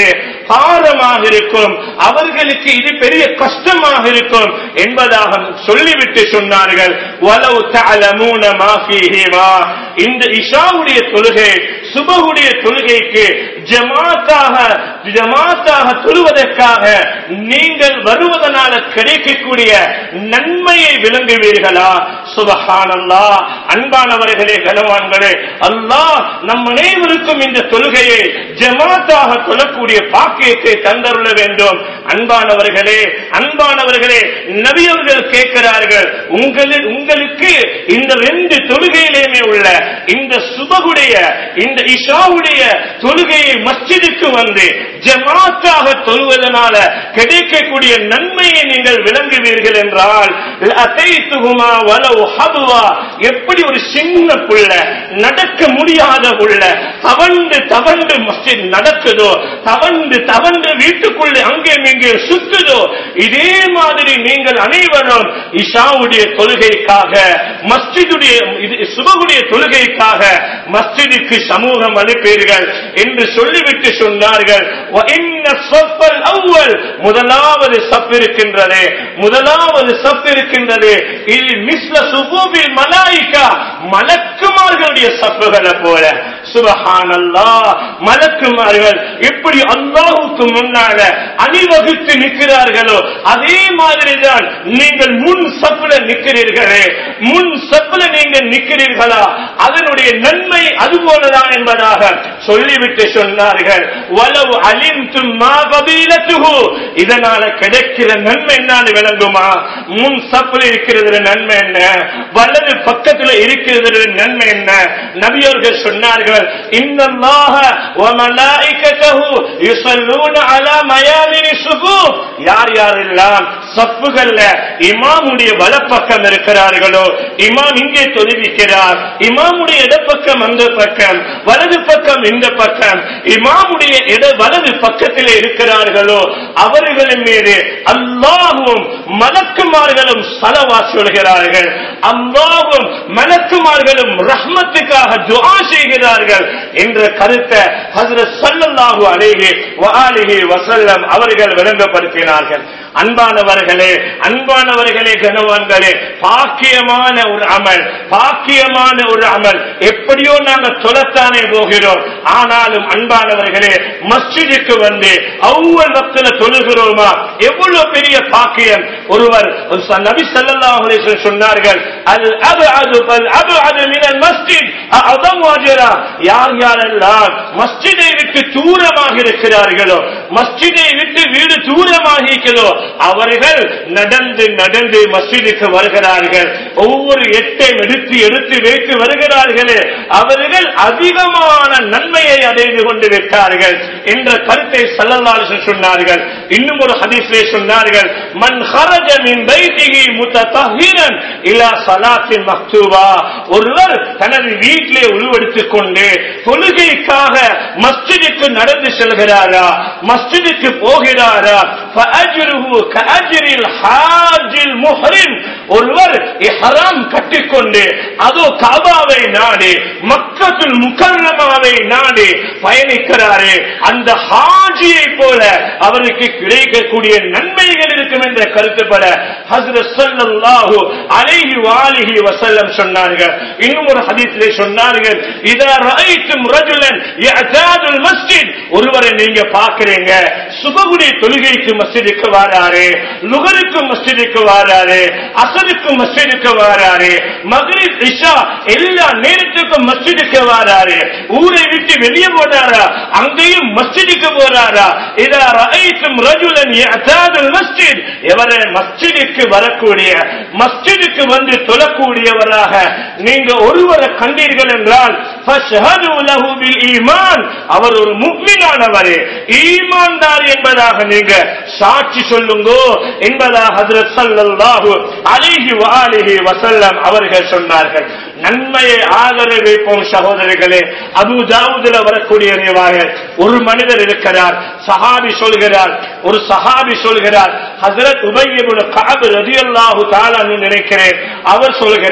பாரமாக இருக்கும் அவர்களுக்கு இது பெரிய கஷ்டமாக இருக்கும் என்பதாக சொல்லிவிட்டு சொன்னார்கள் வலவு தஅலமூன மா ஃபீஹிமா இந்த இஷாவுடைய தொழுகை சுபகுடைய தொழுகைக்கு ஜமாத்தாக ஜமாத்தாக தொழுவதற்காக நீங்கள் வருவதனால கிடைக்கக்கூடிய நன்மையை விளங்குவீர்களா சுபஹானல்லா அன்பானவர்களே கனவான்களே அல்லாஹ் நம் அனைவருக்கும் இந்த தொழுகையை ஜமாத்தாக தொழக்கூடிய பாக்கியத்தை தந்தருள வேண்டும் அன்பானவர்களே அன்பானவர்களே நபியவர்கள் கேட்கிறார்கள் உங்களில் உங்களுக்கு இந்த ரெண்டு தொழுகையிலேயுமே உள்ள இந்த சுபகுடைய இந்த இஷாவுடைய தொழுகையை மஸ்ஜிதுக்கு வந்து ஜமாத்தாக தொழுவதனால கிடைக்கக்கூடிய நன்மையை நீங்கள் விளங்குவீர்கள் என்றால் அத்தைத்துகுமா வலவு ஹதுவா எப்படி ஒரு சின்ன புள்ள நடக்க முடியாத புள்ள தவண்டு தவண்டு மஸ்ஜித் நடக்குதோ தவண்டு தவண்டு வீட்டுக்குள்ளே அங்கே இங்கே சுத்துதோ இதே மாதிரி நீங்கள் அனைவரும் இஷாவுடைய தொழுகைக்காக மஸ்ஜிதுடைய இது சுபகுடைய தொழுகைக்காக மஸ்ஜிதுக்கு சமூகம் அனுப்பீர்கள் என்று சொல்லிவிட்டு சொன்னார்கள் وَإِنَّ الصَّفَّ الْأَوَّلِ முதலாவது சப் இருக்கின்றது முதலாவது சப் இருக்கின்றது இது மிஸ்ல சுபூபில் மலாயிகா மலக்குமார்களுடைய சப்புகளை போல சுபஹானல்லா மலக்குமார்கள் எப்படி அல்லாஹுக்கு முன்னால அணிவகுத்து நிற்கிறார்களோ அதே மாதிரிதான் நீங்கள் முன் சப்புல நிற்கிறீர்களே முன் சப்புல நீங்கள் நிற்கிறீர்களா அதனுடைய நன்மை அதுபோலதான் என்பதாக சொல்லிவிட்டு சொன்னார்கள் வலவு அலிந்தும் மாபீலத்துகு இதனால கிடைக்கிற நன்மை என்னன்னு விளங்குமா முன் சப்புல இருக்கிறது நன்மை என்ன வலது பக்கத்துல இருக்கிறது நன்மை என்ன நபியர்கள் சொன்னார்கள் இன்னல்லாஹ வ மலாயிகத்தஹு யுஸல்லூன அலா மயாமினி சுபூப் யார் யாரெல்லாம் சப்புகள்ல இமாமுடைய வலப்பக்கம் இருக்கிறார்களோ இமாம் இங்கே தொழுவிக்கிறார் இமாமுடைய இடப்பக்கம் அந்த பக்கம் வலது பக்கம் இந்த பக்கம் இமாமுடைய இட வலது பக்கத்திலே இருக்கிறார்களோ அவர்களின் மீது அல்லாஹும் மலக்குமார்களும் சலவா சொல்கிறார்கள் அல்லாஹும் மலக்குமார்களும் ரஹ்மத்துக்காக துஆ செய்கிறார்கள் என்ற கருத்தை ஹஜ்ரத் ஸல்லல்லாஹு அலைஹி வஆலிஹி வஸல்லம் அவர்கள் விளங்கப்படுத்தினார்கள் அன்பானவர்களே அன்பானவர்களே கனவான்களே பாக்கியமான ஒரு அமல் பாக்கியமான ஒரு அமல் எப்படியோ நாங்கள் தொலைத்தானே போகிறோம் ஆனாலும் அன்பானவர்களே மஸ்ஜிதுக்கு வந்து அவ்வளவு பக்தில தொழுகிறோமா எவ்வளவு பெரிய பாக்கியம் ஒருவர் ஒரு ச- நபி ஸல்லல்லாஹு அலைஹி வஸல்லம் சொன்னார்கள் அல் அப்அது பல் அப்அது மினல் மஸ்ஜித் அஅதம் அஜரா யார் யாரெல்லாம் மஸ்ஜிதை விட்டு தூரமாக இருக்கிறார்களோ மஸ்ஜிதை விட்டு வீடு தூரமாக இருக்கிறதோ அவர்கள் நடந்து நடந்து மஸ்ஜிதுக்கு வருகிறார்கள் ஒவ்வொரு எட்டையும் எடுத்து எடுத்து வைத்து வருகிறார்களே அவர்கள் அதிகமான நன்மையை அடைந்து கொண்டு விட்டார்கள் என்ற கருத்தை சல்லல்லாஹு சொன்னார்கள் இன்னும் ஒரு ஹதீஸிலே சொன்னார்கள் மன் ஹரஜ மின் பைத்திஹி முத்தஹிரன் இலா ஸலாத்தின் மக்தூபா ஒருவர் தனது வீட்டிலே உருவெடுத்துக் கொண்டு தொழுகைக்காக மஸ்ஜிதுக்கு நடந்து செல்கிறாரா மஸ்ஜிதுக்கு போகிறாரா ஃபஅஜ்ருஹு கஅஜ்ரில் ஹாஜில் முஹ்ரிம் ஒருவர் இஹ்ராம் கட்டிக்கொண்டு அதோ காபாவை நாடி மக்கத்துல் முக்கல்லமாவை நாடி பயணிக்கிறாரே அந்த ஹாஜியை போல அவருக்கு கிடைக்கக்கூடிய நன்மைகள் இருக்கும் என்ற கருத்துப்பட ஹஸ்ரத் ஸல்லல்லாஹு அலைஹி வாலிஹி வஸல்லம் சொன்னார்கள் இன்னும் ஒரு ஹதீஸிலே சொன்னார்கள் இதா ரஐத்தும் ரஜுலன் யஅதாதுல் மஸ்ஜித் ஒருவரை நீங்க பார்க்கறீங்க சுபகுடி தொழுகைக்கு மஸ்ஜிதுக்கு வராரு லுகருக்கு மஸ்ஜிதுக்கு வராரு அசருக்கு மஸ்ஜிதுக்கு வராரு மக்ரிப் இஷா எல்லா நேரத்துக்கும் மஸ்ஜிதுக்கு வராரு ஊரை விட்டு வெளியே போறாரா அங்கேயும் மஸ்ஜிதுக்கு போறாரா இதா ரஐத்தும் ரஜுலன் யஅதாதுல் மஸ்ஜித் எவரை மஸ்ஜிதுக்கு வரக்கூடிய மஸ்ஜிதுக்கு வந்து தொழக்கூடியவராக நீங்க ஒருவரை கண்டீர்கள் என்றால் ஃபஷ்ஹது லஹு பில் ஈமான் அவர் ஒரு முக்மினானவர் ஈமான்தார் என்பதாக நீங்க சாட்சி சொல்லுங்கோ என்பதாக ஹஜ்ரத் ஸல்லல்லாஹு அலைஹி வஆலிஹி வஸல்லம் அவர்கள் சொன்னார்கள் நன்மையை ஆதரவைப்போம் சகோதரர்களே அபு தாவூதுல வரக்கூடிய ரிவாயத் ஒரு மனிதர் இருக்கிறார் சஹாபி சொல்கிறார் ஒரு சஹாபி சொல்கிறார் ஹஜரத் உபய்யபுல் கஅப் ரலியல்லாஹு தஆலா நினைக்கிறேன் அவர் சொல்கிறார்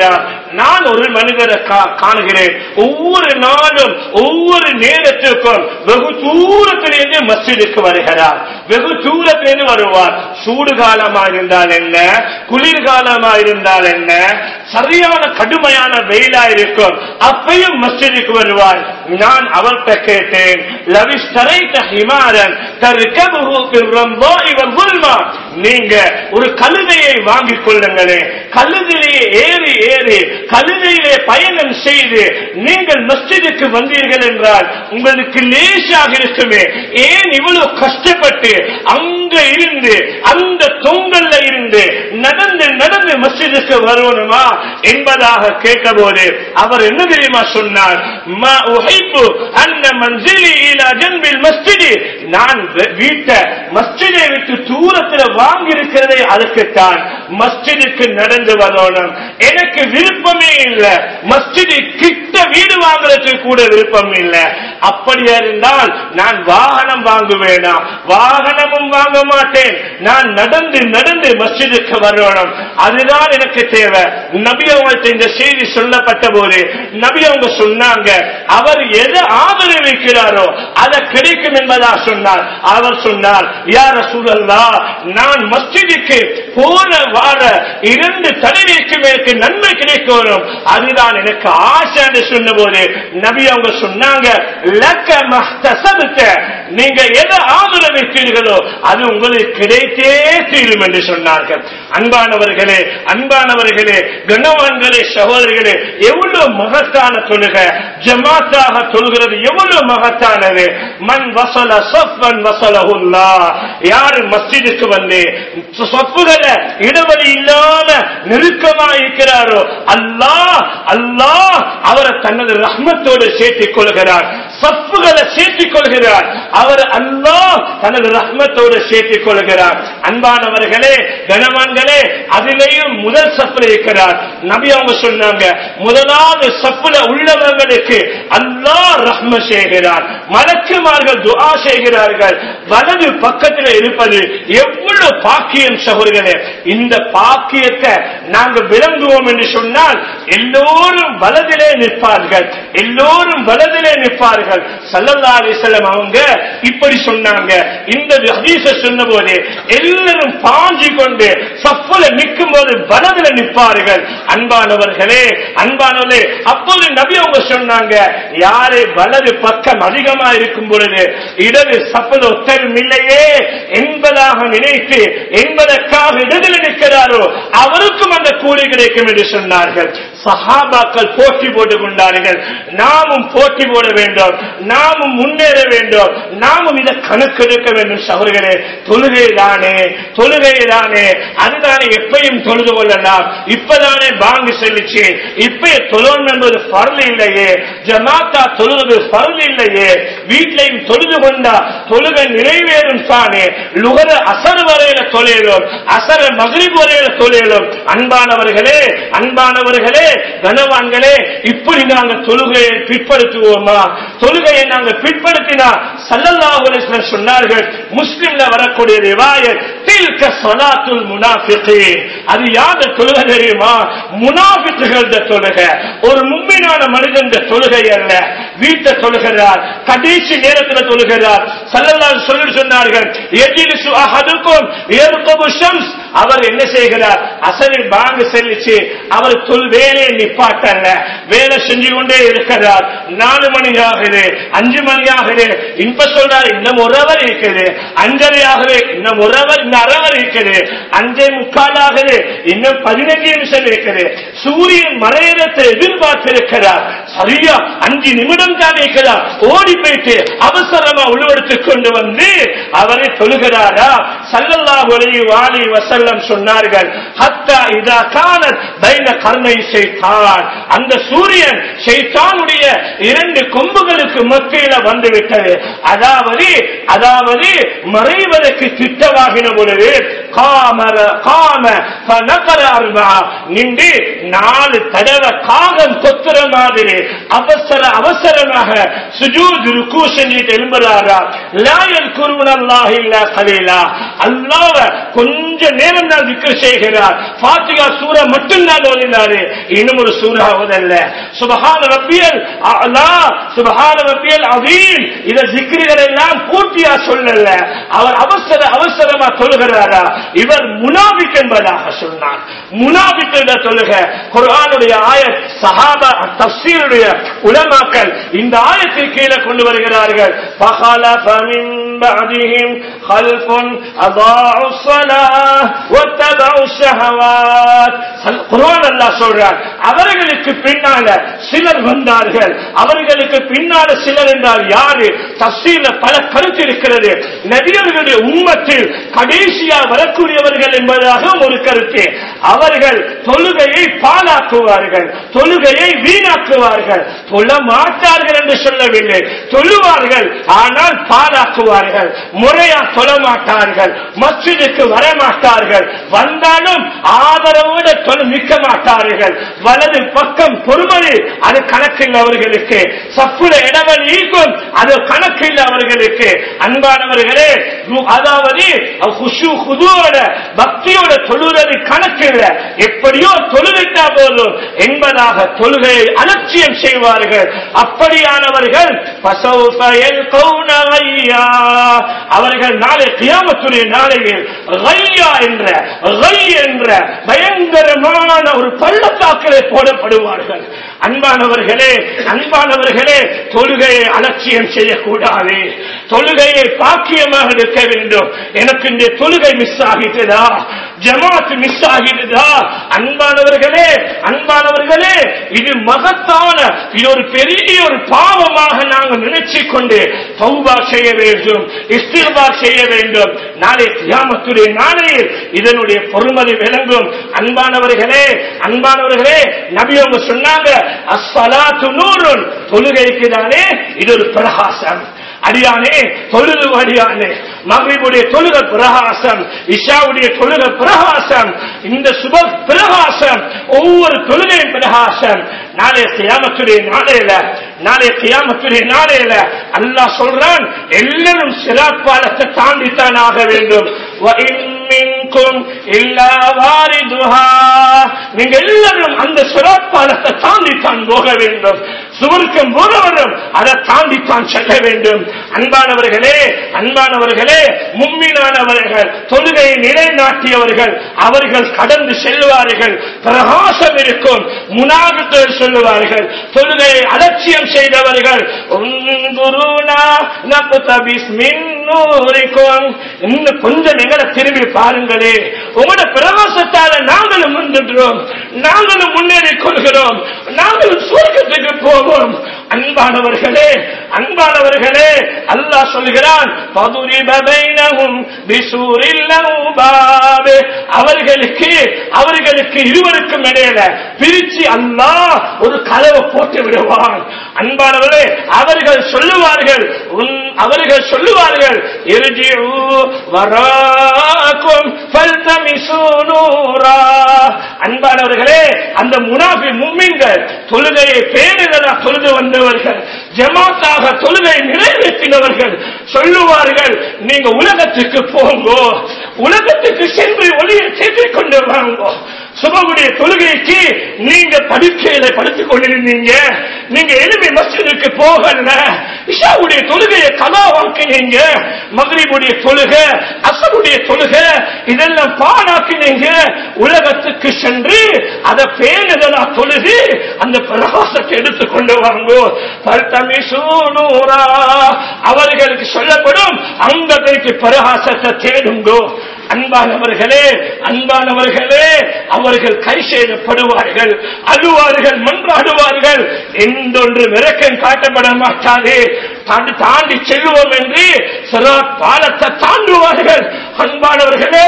நான் ஒரு மனிதரை கா- காணுகிறேன் ஒவ்வொரு நாளும் ஒவ்வொரு நேரத்திற்கும் வெகு தூரத்திலிருந்து மஸ்ஜிதுக்கு வருகிறார் வெகு தூரத்திலிருந்து வருவார் சூடு காலமா இருந்தால் என்ன குளிர்காலமா இருந்தால் என்ன சரியான கடுமையான வெயிலா இருக்கும் அப்பையும் மஸ்ஜிதுக்கு வருவார் நான் அவர்கிட்ட கேட்டேன் லவிஷ்டரைத்த ஹிமாரன் தற்கபுகு பிர்ரம்போ இவர் குல்மா நீங்க ஒரு கழுதையை வாங்கிக் கொள்ளுங்களே கழுதையிலே ஏறி ஏறி கழுதையிலே பயணம் செய்து நீங்கள் மஸ்ஜிதுக்கு வந்தீர்கள் என்றால் உங்களுக்கு லேசாக இருக்குமே ஏன் இவ்வளவு கஷ்டப்பட்டு அங்க இருந்து அந்த தொங்கல்ல இருந்து நடந்து நடந்து மஸ்ஜிதுக்கு வரணுமா என்பதாக கேட்டபோது அவர் என்ன தெரியுமா சொன்னார் "மா உஹிப்பு அன்ன மன்சிலி இலா ஜன்பில் மஸ்ஜிதி." நான் வீ- வீட்டை மஸ்ஜிதை விட்டு தூரத்தில் வாங்கி இருக்கிறதே அதுக்குத்தான் மஸ்ஜிதுக்கு நடந்து வரணும் எனக்கு விருப்பமே இல்லை மஸ்ஜிது கிட்ட வீடு வாங்குறதுக்கு கூட விருப்பம் இல்லை அப்படியா இருந்தால் நான் வாகனம் வாங்க வேண்டாம் வாகனமும் வாங்க மாட்டேன் நான் நடந்து நடந்து மஸ்ஜிதுக்கு வரணும் அதுதான் எனக்கு தேவை நபி அவங்கள்ட்ட இந்த செய்தி சொல்லப்பட்ட போது நபி அவங்க சொன்னாங்க அவர் எதை ஆதரவிக்கிறாரோ அதை கிடைக்கும் என்பதா சொன்னார் அவர் சொன்னார் யார சூழல்லா நான் மஸ்ஜிதுக்கு போன வார இரண்டு தடவைக்கு மேற்கு நன்மை கிடைக்கணும் அதுதான் எனக்கு ஆசை என்று சொன்ன போது நபி அவங்க சொன்னாங்க லக்க மஹ்தசபுத்த நீங்க எதை ஆதரவிட்டீர்களோ அது உங்களுக்கு கிடைத்தே தீரும் என்று சொன்னார்கள் அன்பானவர்களே அன்பானவர்களே கனவான்களே சகோதரிகளே எவ்வளவு மகத்தான தொழுக ஜமாத்தாக தொழுகிறது எவ்வளவு மகத்தானது மண் வசல சொஃபன் வசலஹுல்லா யாரு மஸ்ஜிதுக்கு வந்து சொப்புகளை இடைவெளி இல்லாம நெருக்கமா இருக்கிறாரோ அல்லாஹ் அல்லாஹ் அவரை தனது ரஹ்மத்தோடு சேர்த்துக் கொள்கிறார் சப்புகளை சேர்த்துக் கொள்கிறார் அவர் அல்லாஹ் தனது ரஹ்மத்தோடு சேர்த்துக் கொள்கிறார் அன்பானவர்களே கனவான்களே அதிலேயும் முதல் சப்புல இருக்கிறார் நபி அவங்க சொன்னாங்க முதலாவது சப்புல உள்ளவங்களுக்கு அல்லாஹ் ரஹ்ம செய்கிறார் மலக்குமார்கள் துஆ செய்கிறார்கள் வலது பக்கத்தில் இருப்பது எவ்வளவு பாக்கியம் சகோதரர்களே இந்த பாக்கியத்தை நாங்கள் விளங்குவோம் என்று சொன்னால் எல்லோரும் வலதிலே நிற்பார்கள் எல்லோரும் வலதிலே நிற்பார்கள் சல்லல்லா அலிசல்லம் அவங்க இப்படி சொன்னாங்க இந்த ஹதீஸ சொன்ன போது எல்லாரும் பாஞ்சி கொண்டு சப்புல நிற்கும் போது வலதுல நிற்பார்கள் அன்பானவர்களே அன்பானவர்களே அப்போது நபி அவங்க சொன்னாங்க யாரு வலது பக்கம் அதிகமா இருக்கும் பொழுது இடது சப்பல் ஒத்தரும் இல்லையே என்பதாக நினைத்து என்பதற்காக இடத்தில் நிற்கிறாரோ அவருக்கும் அந்த கூலி கிடைக்கும் என்று சொன்னார்கள் சஹாபாக்கள் போட்டி போட்டுக் கொண்டார்கள் நாமும் போட்டி போட வேண்டும் நாமும் முன்னேற வேண்டும் நாமும் இதை கணக்கெடுக்க வேண்டும் சகோதரர்களே தொழுகை தானே தொழுகை தானே அதுதானே எப்பயும் தொழுது கொள்ளலாம் இப்பதானே பாங்கு செல்லிச்சு இப்ப தொழும் என்பது பரல் இல்லையே ஜமாத்தா தொழுவது பரல் இல்லையே வீட்லையும் தொழுது கொண்டா தொழுகை நிறைவேறும் தானே லுகர அசர் வரையில தொழிலும் அசர மகிழ்வு வரையில தொழிலும் அன்பானவர்களே அன்பானவர்களே கனவான்களே இப்படி நாங்க தொழுகையை பிற்படுத்துவோமா தொழுகையை நாங்க பிற்படுத்தினா சல்லல்லாஹு அலைஹி வஸல்லம் சொன்னார்கள் முஸ்லிம்ல வரக்கூடிய ரிவாயத் தில்க ஸலாத்துல் முனாஃபிகீன் அது யாத தொழுகை தெரியுமா முனாஃபிக்குகள் தொழுகை ஒரு மும்மினான மனிதன் தொழுகை அல்ல வீட்டை தொழுகிறார் கடைசி நேரத்தில் தொழுகிறார் சல்லல்லாஹு சொல்லி சொன்னார்கள் எஜிலிசு அஹதுக்கும் ஏற்கபு ஷம்ஸ் அவர் என்ன செய்கிறார் அசரில் பாங்கு செல்லிச்சு அவர் தொல் வேலையை நிப்பாட்டல்ல வேலை செஞ்சு கொண்டே இருக்கிறார் நாலு மணி ஆகுது அஞ்சு மணி ஆகுது இப்ப சொல்றாரு இன்னும் ஒரு அவர் இருக்குது அஞ்சரை ஆகுது இன்னும் ஒரு அவர் இந்த அரவர் இருக்குது அஞ்சே முக்கால் ஆகுது இன்னும் பதினஞ்சு நிமிஷம் இருக்குது சூரியன் மலையிடத்தை எதிர்பார்த்திருக்கிறார் சரியா அஞ்சு நிமிடம் தான் இருக்கிறார் ஓடி போயிட்டு அவசரமா உழுவெடுத்துக் கொண்டு வந்து அவரை தொழுகிறாரா சல்லல்லாஹு அலைஹி வாலி வஸல்லம் சொன்னார்கள் ஹத்தா இதா கானத் பைன கர்ணை ஷைத்தான் அந்த சூரியன் ஷைத்தானுடைய இரண்டு கொம்புகளுக்கு மத்தியில வந்து விட்டது அதாவது அதாவது மறைவதற்கு திட்டமாகின பொழுது காமர காம ஃபனகர அர்பா நின்று நாலு தடவை காகம் கொத்துற மாதிரி அவசர அவசரமாக சுஜூத் ருக்கு செஞ்சுட்டு எழும்புறாரா லாயல் குருவன் அல்லாஹ் இல்ல கலீலா அல்லாஹ்வ கொஞ்ச நேரம் தான் திக்ர் செய்கிறார் ஃபாத்திகா சூரா மட்டும் தான் ஓதினாரு இன்னும் ஒரு சூரா ஓதல்ல சுபஹான ரப்பியல் அலா சுபஹான ரப்பியல் அதீம் இத ஜிக்ரிகள் எல்லாம் பூர்த்தியா சொல்லல அவர் அவசர அவசரமா தொழுகிறாரா இவர் முனாபிக் என்பதாக சொன்னார் முனாபிக் என்ற தொழுக குர்ஆனுடைய ஆயத் சஹாபா தஃசீருடைய உலமாக்கள் இந்த ஆயத்தில் கீழே கொண்டு வருகிறார்கள் فخلف من بعدهم خلف أضاعوا الصلاة واتبعوا الشهوات குர்ஆன் அல்லாஹ் சொல்றார் அவர்களுக்கு பின்னால சிலர் வந்தார்கள் அவர்களுக்கு பின்னால சிலர் என்றால் யாரு தஃசீல பல கருத்து இருக்கிறது நபியர்களுடைய உம்மத்தில் கடைசியா வரக்கூடியவர்கள் என்பதாக ஒரு கருத்து அவர்கள் தொழுகையை பாலாக்குவார்கள் தொழுகையை வீணாக்குவார்கள் தொழ மாட்டார்கள் என்று சொல்லவில்லை தொழுவார்கள் ஆனால் பாலாக்குவார்கள் முறையா தொழ மாட்டார்கள் மஸ்ஜிதுக்கு வர மாட்டார்கள் வந்தாலும் ஆதரவோடு தொழ நிற்க மாட்டார்கள் வலது பக்கம் பொறுமதி அது கணக்கில் அவர்களுக்கு சப்புல இடவல் ஈக்கும் அது கணக்கில் அவர்களுக்கு அன்பானவர்களே ரு- அதாவது குஷு குதுவோட பக்தியோட தொழுவது கணக்கில் எப்படியோ தொழுவிட்டா போதும் என்பதாக தொழுகையை அலட்சியம் செய்வார்கள் அப்படியானவர்கள் فسوف يلقون غيا. அவர்கள் நாளை கியாமத்துடைய நாளையில் غيا என்ற غي என்ற பயங்கரமான ஒரு பள்ளத்தாக்கிலே போடப்படுவார்கள் அன்பானவர்களே அன்பானவர்களே தொழுகையை அலட்சியம் செய்யக்கூடாது தொழுகையை பாக்கியமாக இருக்க வேண்டும் எனக்கு இந்த தொழுகை மிஸ் ஆகிட்டதா ஜமாத் மிஸ் ஆகிட்டதா அன்பானவர்களே அன்பானவர்களே இது மகத்தான இது ஒரு பெரிய ஒரு பாவமாக நாங்கள் நினைச்சு கொண்டு தௌபா செய்ய வேண்டும் இஸ்திர்பா செய்ய வேண்டும் நாளை கியாமத்துடைய நாளையில் இதனுடைய பொறுமதி விளங்கும் அன்பானவர்களே அன்பானவர்களே நபி அவங்க சொன்னாங்க அஸ்ஸலாத்து நூறுன் தொழுகைக்கு தானே இது ஒரு பிரகாசம் அடியானே தொழுது அடியானே மகிழ்வுடைய தொழுக பிரகாசம் இஷாவுடைய தொழுக பிரகாசம் இந்த சுப பிரகாசம் ஒவ்வொரு தொழுகையும் பிரகாசம் நாளைய கியாமத்துடைய நாளையில நாளைய கியாமத்துடைய நாளையில அல்லாஹ் சொல்றான் எல்லாரும் சிராப்பாலத்தை தாண்டித்தான் ஆக வேண்டும் وَإِن مِّنكُمْ إِلَّا وَارِدُهَا நீங்க எல்லாரும் அந்த சிராப்பாலத்தை தாண்டித்தான் போக வேண்டும் சுவர்க்கம் போறவரும் அதை தாண்டித்தான் செல்ல வேண்டும் அன்பானவர்களே அன்பானவர்களே மும்மினானவர்கள் தொழுகையை நிலைநாட்டியவர்கள் அவர்கள் கடந்து செல்வார்கள் பிரகாசம் இருக்கும் முனாபித்தர் சொல்லுவார்கள் தொழுகையை அலட்சியம் செய்தவர்கள் உந்துருனா நகுதபிஸ் மின் நூரிக்கும். இன்னும் கொஞ்சம் எங்களை திரும்பி பாருங்களே உங்களோட பிரகாசத்தால நாங்களும் முன்னின்றோம் நாங்களும் முன்னேறி கொள்கிறோம் நாங்களும் சுவர்க்கத்துக்கு போவோம் அன்பானவர்களே அன்பானவர்களே அல்லாஹ் சொல்கிறான் பதுரிப பைனஹும் பிசூரில் லஹு பாபு. அவர்களுக்கு அவர்களுக்கு இருவருக்கும் இடையில பிரிச்சு அல்லாஹ் ஒரு கதவை போட்டு விடுவான் அன்பானவர்களே அவர்கள் சொல்லுவார்கள் உன் அவர்கள் சொல்லுவார்கள் இர்ஜிஉ வராக்கும் ஃபல்தமிசு நூரா அன்பானவர்களே அந்த முனாஃபி மும்மின்கள் தொழுகையை பேருதலா தொழுது வந்தவர்கள் ஜமாத்தாக தொழுகை நிறைவேற்றினவர்கள் சொல்லுவார்கள் நீங்க உலகத்துக்கு போங்கோ உலகத்துக்கு சென்று ஒளியை சேர்த்துக் கொண்டு வாங்கோ சுபமுடைய தொழுகைக்கு நீங்க படுக்கையில படுத்துக் கொண்டிருந்தீங்க நீங்க எளிமை மஸ்ஜிதுக்கு போகல இஷாவுடைய தொழுகையை கலாவாக்கினீங்க மகரிபுடைய தொழுகை அசருடைய தொழுகை இதெல்லாம் பாடாக்கினீங்க உலகத்துக்கு சென்று அதை பேணுதலா தொழுது அந்த பிரகாசத்தை எடுத்துக் கொண்டு வாங்கோ பல்தமிசூனூரா அவர்களுக்கு சொல்லப்படும் அங்கதைக்கு பிரகாசத்தை தேடுங்கோ அன்பானவர்களே அன்பானவர்களே அவர்கள் கை செய்யப்படுவார்கள் அழுவார்கள் மன்றாடுவார்கள் என்றொன்று விரக்கம் காட்டப்பட மாட்டாது தாண்டி தாண்டி செல்வோம் என்று சிறார் பாலத்தை தாண்டுவார்கள் அன்பானவர்களே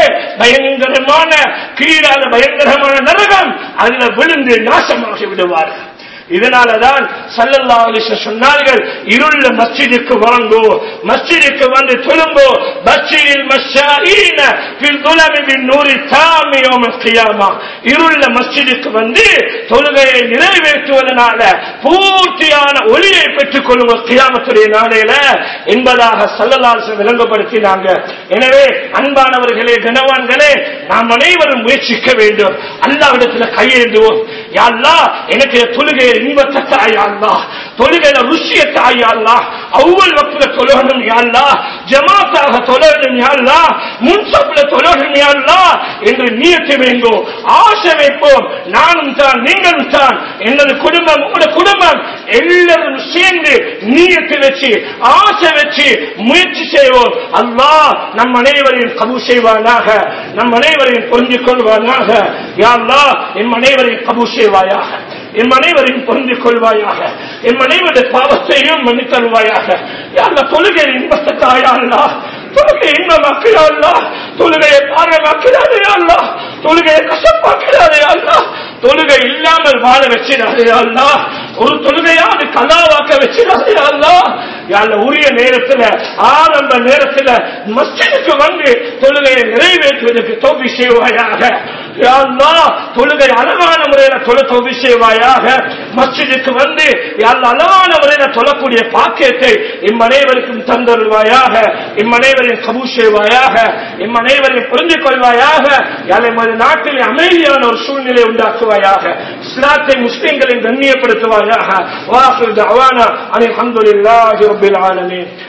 பயங்கரமான கீழான பயங்கரமான நரகம் அதுல விழுந்து நாசமாகி விடுவார்கள் இதனாலதான் சல்லல்லா அலிஸ்வ சொன்னார்கள் இருள மஸ்ஜிதுக்கு வாங்கோ மஸ்ஜிதுக்கு வந்து தொழுங்கோ மஸ்ஜிதில் மஸ்ஜாஈன ஃபில் துலமி பின் நூரி தாமி யௌமல் கியாமா இருள மஸ்ஜிதுக்கு வந்து தொழுகையை நிறைவேற்றுவதனால பூர்த்தியான ஒளியை பெற்றுக் கொள்ளுங்க கியாமத்துடைய நாளையில என்பதாக சல்லல்லாசம் விளங்கப்படுத்தினாங்க எனவே அன்பானவர்களே கனவான்களே நாம் அனைவரும் முயற்சிக்க வேண்டும் அல்லாவிடத்துல கையேந்துவோம் யாழ்லா எனக்கு தொழுகையை இன்பத்தை தாயாள்லா தொழுகையில ருசிய தாயாள்லா அவ்வளவு வக்துல தொழணும் யாழ்லா ஜமாத்தாக தொழணும் யாழ்லா முன்சப்ல தொழணும் யாழ்லா என்று நியத்து வேண்டும் ஆசை வைப்போம் நானும் தான் நீங்களும் தான் எனது குடும்பம் உங்களோட குடும்பம் எல்லாரும் சேர்ந்து நீயத்தை வச்சு ஆசை வச்சு முயற்சி செய்வோம் அல்லாஹ் நம் அனைவரையும் கபு செய்வானாக நம் அனைவரையும் புரிஞ்சு கொள்வானாக யாழ்லா எம் அனைவரையும் கபு செய்வாயாக எம் அனைவரையும் புரிந்து கொள்வாயாக எம் அனைவருடைய பாவத்தையும் மன்னித்தருவாயாக யாழ்ல தொழுகை இன்பத்தை தாயாள்லா தொழுகை இன்பமாக்கிறாள் தொழுகையை பாரமாக்கிறாரே அல்லா தொழுகையை கசப்பாக்கிறாரே அல்லா தொழுகை இல்லாமல் வாழ வச்சிடாதே அல்லா ஒரு தொழுகையாவது கலாவாக்க வச்சிடாதே அல்லா யாழ்ல உரிய நேரத்துல ஆரம்ப நேரத்துல மஸ்ஜிதுக்கு வந்து தொழுகையை நிறைவேற்றுவதற்கு தோல்வி செய்வாயாக யாழ்லா தொழுகை அழகான முறையில தொழ தோல்வி செய்வாயாக மஸ்ஜிதுக்கு வந்து யாழ் அழகான முறையில தொழக்கூடிய பாக்கியத்தை இம்மனைவருக்கும் தந்தருள்வாயாக இம்மனைவரையும் கபூ செய்வாயாக இம்மனைவரையும் புரிந்து கொள்வாயாக யாழ் எமது நாட்டில் அமைதியான ஒரு சூழ்நிலை உண்டாக்குவாயாக இஸ்லாத்தை முஸ்லிம்களை கண்ணியப்படுத்துவாயாக வாசல் அவானா அனை அஹமதுல்லாஹி ரபில் ஆலமீன்